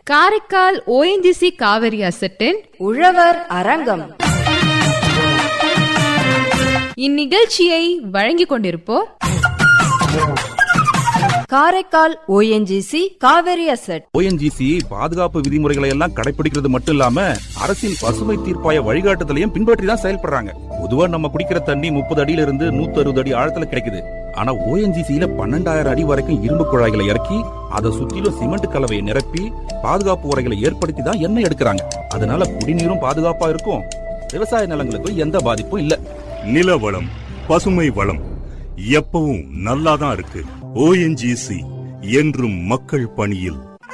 Karaikal ONGC Kaveri அசட்டின் உழவர் அரங்கம் இந்நிகழ்ச்சியை வழங்கிக் கொண்டிருப்போர் Karaikal ONGC Kaveri asset ONGC பாதுகாப்பு விதிமுறைகளை எல்லாம் கடைபிடிக்கிறது மட்டும் இல்லாம அரசின் பசுமை தீர்ப்பாய வழிகாட்டுதலையும் பின்பற்றி தான் செயல்படுறாங்க பொதுவா நம்ம குடிக்கிற தண்ணி முப்பது அடியில இருந்து நூத்தி அறுபது அடி ஆழத்துல கிடைக்குது ஆனா ஓஎன்ஜிசியில பன்னெண்டாயிரம் அடி வரைக்கும் இரும்பு குழாய்களை இறக்கி அதை சுற்றிலும் சிமெண்ட் கலவையை நிரப்பி பாதுகாப்பு உரைகளை ஏற்படுத்தி தான் எண்ணெய் எடுக்கிறாங்க அதனால குடிநீரும் பாதுகாப்பா இருக்கும் விவசாய நிலங்களுக்கும் எந்த பாதிப்பும் இல்ல நில வளம் பசுமை வளம் எப்பவும் நல்லாதான் இருக்கு ஓஎன்ஜிசி என்றும் மக்கள் பணியில்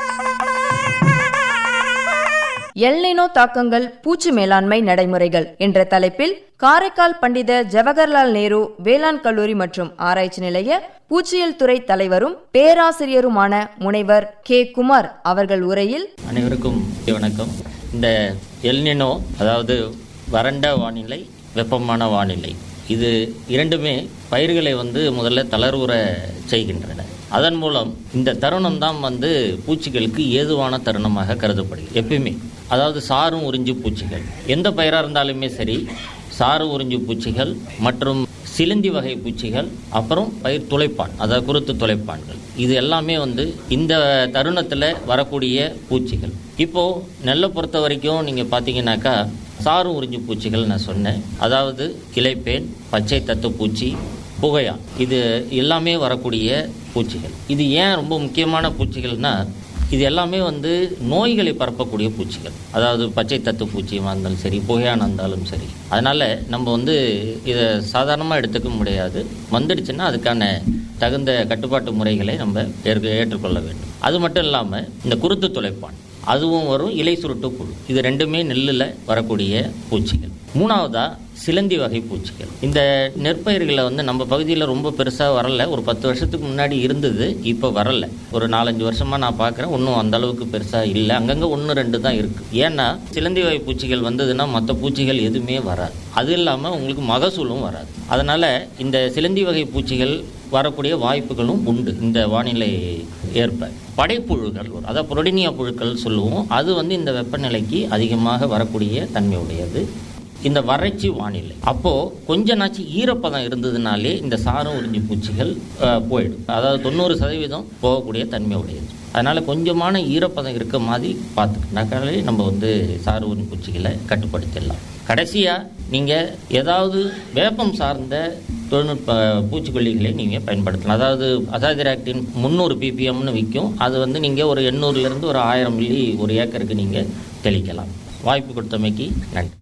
எல்னினோ தாக்கங்கள் பூச்சி மேலாண்மை நடைமுறைகள் என்ற தலைப்பில் காரைக்கால் பண்டித ஜவஹர்லால் நேரு வேளாண் கல்லூரி மற்றும் ஆராய்ச்சி நிலைய பூச்சியியல் துறை தலைவரும் பேராசிரியருமான முனைவர் கே குமார் அவர்கள் உரையில் அனைவருக்கும் வணக்கம் இந்த எல்னினோ அதாவது வறண்ட வானிலை வெப்பமான வானிலை இது இரண்டுமே பயிர்களை வந்து முதல்ல தளர்வுற செய்கின்றன அதன் மூலம் இந்த தருணம் தான் வந்து பூச்சிகளுக்கு ஏதுவான தருணமாக கருதப்படுகிறது எப்பயுமே அதாவது சாரும் உறிஞ்சு பூச்சிகள் எந்த பயிராக இருந்தாலுமே சரி சாறு உறிஞ்சு பூச்சிகள் மற்றும் சிலந்தி வகை பூச்சிகள் அப்புறம் பயிர் துளைப்பான் அதாவது குருத்து துளைப்பான்கள் இது எல்லாமே வந்து இந்த தருணத்தில் வரக்கூடிய பூச்சிகள் இப்போது நெல்லை பொறுத்த வரைக்கும் நீங்கள் பார்த்தீங்கன்னாக்கா சாறு உறிஞ்சு பூச்சிகள் நான் சொன்னேன் அதாவது இலைப்பேன் பச்சை தத்து பூச்சி புகையான் இது எல்லாமே வரக்கூடிய பூச்சிகள் இது ஏன் ரொம்ப முக்கியமான பூச்சிகள்னா இது எல்லாமே வந்து நோய்களை பரப்பக்கூடிய பூச்சிகள் அதாவது பச்சை தத்து பூச்சியாக இருந்தாலும் சரி புகையான இருந்தாலும் சரி அதனால் நம்ம வந்து இதை சாதாரணமாக எடுத்துக்க முடியாது வந்துடுச்சுன்னா அதுக்கான தகுந்த கட்டுப்பாட்டு முறைகளை நம்ம ஏற்க ஏற்றுக்கொள்ள வேண்டும் அது மட்டும் இல்லாமல் இந்த குருத்து துளைப்பான் அதுவும் வரும் இலை சுருட்டு புழு இது ரெண்டுமே நெல்லில் வரக்கூடிய பூச்சிகள் மூணாவதா சிலந்தி வகை பூச்சிகள் இந்த நெற்பயிர்களை வந்து நம்ம பகுதியில் ரொம்ப பெருசாக வரல ஒரு பத்து வருஷத்துக்கு முன்னாடி இருந்தது இப்போ வரல ஒரு நாலஞ்சு வருஷமாக நான் பார்க்குறேன் ஒன்றும் அந்த அளவுக்கு பெருசாக இல்லை அங்கங்கே ஒன்று ரெண்டு தான் இருக்குது ஏன்னா சிலந்தி வகை பூச்சிகள் வந்ததுன்னா மற்ற பூச்சிகள் எதுவுமே வராது அது இல்லாமல் உங்களுக்கு மகசூலும் வராது அதனால் இந்த சிலந்தி வகை பூச்சிகள் வரக்கூடிய வாய்ப்புகளும் உண்டு இந்த வானிலை ஏற்ப படைப்புழுக்கள் வரும் அதாவது புரோடினியா புழுக்கள் சொல்லுவோம் அது வந்து இந்த வெப்பநிலைக்கு அதிகமாக வரக்கூடிய தன்மை உடையது இந்த வறட்சி வானிலை அப்போது கொஞ்ச நாச்சு ஈரப்பதம் இருந்ததுனாலே இந்த சாரம் உறிஞ்சி பூச்சிகள் அஹ், போயிடும் அதாவது தொண்ணூறு சதவீதம் போகக்கூடிய தன்மை உடையது அதனால் கொஞ்சமான ஈரப்பதம் இருக்க மாதிரி பார்த்துக்கிட்டாக்காலே நம்ம வந்து சாறு உறிஞ்சி பூச்சிகளை கட்டுப்படுத்திடலாம் கடைசியாக நீங்கள் ஏதாவது வேப்பம் சார்ந்த தொழில்நுட்ப பூச்சிக்கொல்லிகளை நீங்கள் பயன்படுத்தலாம் அதாவது அசாதிராக்டின் முந்நூறு பிபிஎம்னு விற்கும் அது வந்து நீங்கள் ஒரு எண்ணூறுலேருந்து ஒரு ஆயிரம் மில்லி ஒரு ஏக்கருக்கு நீங்கள் தெளிக்கலாம் வாய்ப்பு கொடுத்தமைக்கு நன்றி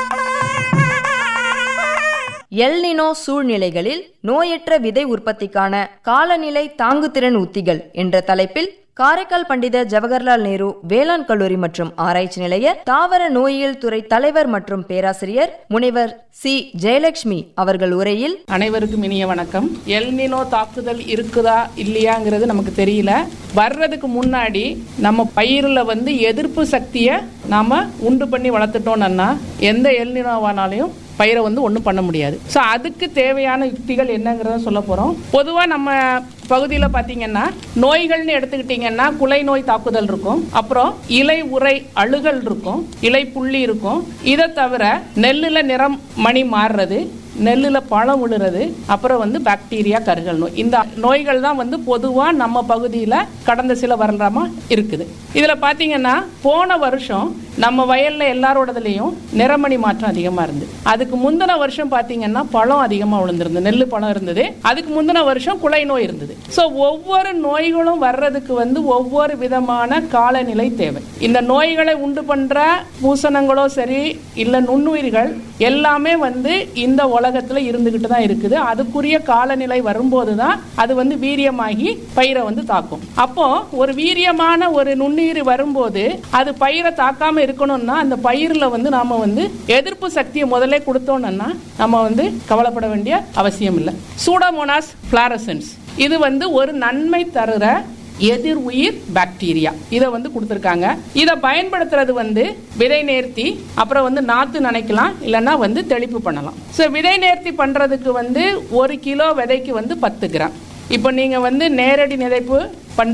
எல்னினோ சூழ்நிலைகளில் நோயற்ற விதை உற்பத்திக்கான காலநிலை தாங்குதிறன் உத்திகள் என்ற தலைப்பில் காரைக்கால் பண்டித ஜவஹர்லால் நேரு வேளாண் கல்லூரி மற்றும் ஆராய்ச்சி நிலைய தாவர நோயியல் துறை தலைவர் மற்றும் பேராசிரியர் முனைவர் சி ஜெயலட்சுமி அவர்கள் உரையில் அனைவருக்கும் இனிய வணக்கம் எல்னினோ தாக்குதல் இருக்குதா இல்லையாங்கிறது நமக்கு தெரியல வர்றதுக்கு முன்னாடி நம்ம பயிரில் வந்து எதிர்ப்பு சக்தியை நாம உண்டு பண்ணி வளர்த்துட்டோம்னா எந்த எல்னினோவானாலையும் பயிரை வந்து ஒன்றும் பண்ண முடியாது ஸோ அதுக்கு தேவையான யுக்திகள் என்னங்கிறத சொல்ல போகிறோம் பொதுவாக நம்ம பகுதியில் பார்த்தீங்கன்னா நோய்கள்னு எடுத்துக்கிட்டிங்கன்னா குலை நோய் தாக்குதல் இருக்கும் அப்புறம் இலை உரை அழுகல் இருக்கும் இலை புள்ளி இருக்கும் இதை தவிர நெல்லில் நிறம் மணி மாறுறது நெல்லில் பழம் விழுறது அப்புறம் வந்து பாக்டீரியா கருகல் நோய் இந்த நோய்கள் தான் வந்து பொதுவாக நம்ம பகுதியில் கடந்த சில வருடமாக இருக்குது இதில் பார்த்தீங்கன்னா போன வருஷம் நம்ம வயலில் எல்லாரோடதுலேயும் நிறமணி மாற்றம் அதிகமாக இருந்து அதுக்கு முந்தின வருஷம் பார்த்தீங்கன்னா பழம் அதிகமாக விழுந்திருந்தது நெல் பழம் இருந்தது அதுக்கு முந்தின வருஷம் குலை நோய் இருந்தது ஸோ ஒவ்வொரு நோய்களும் வர்றதுக்கு வந்து ஒவ்வொரு விதமான காலநிலை தேவை இந்த நோய்களை உண்டு பண்ணுற பூசணங்களோ சரி இல்லை நுண்ணுயிர்கள் எல்லாமே வந்து இந்த உலகத்தில் இருந்துக்கிட்டு தான் இருக்குது அதுக்குரிய காலநிலை வரும்போது தான் அது வந்து வீரியமாகி பயிரை வந்து தாக்கும் அப்போ ஒரு வீரியமான ஒரு நுண்ணுயிர் வரும்போது அது பயிரை தாக்காம இருக்கணும்னா அந்த பயிரில் வந்து நாம வந்து எதிர்ப்பு சக்தியை முதல்ல கொடுத்தோம்னா நம்ம வந்து கவலைப்பட வேண்டிய அவசியம் இல்லை சூடோமோனாஸ் ஃபிளாரசன்ஸ் இது வந்து ஒரு நன்மை தருகிற எதிர் உயிர் பாக்டீரியா இதை வந்து கொடுத்துருக்காங்க இதை பயன்படுத்துறது வந்து விதை நேர்த்தி அப்புறம் வந்து நாத்து நனைக்கலாம் இல்லைன்னா வந்து தெளிப்பு பண்ணலாம் ஸோ விதை நேர்த்தி பண்றதுக்கு வந்து ஒரு கிலோ விதைக்கு வந்து பத்து கிராம் இப்போ நீங்க வந்து நேரடி விதைப்பு பண்ற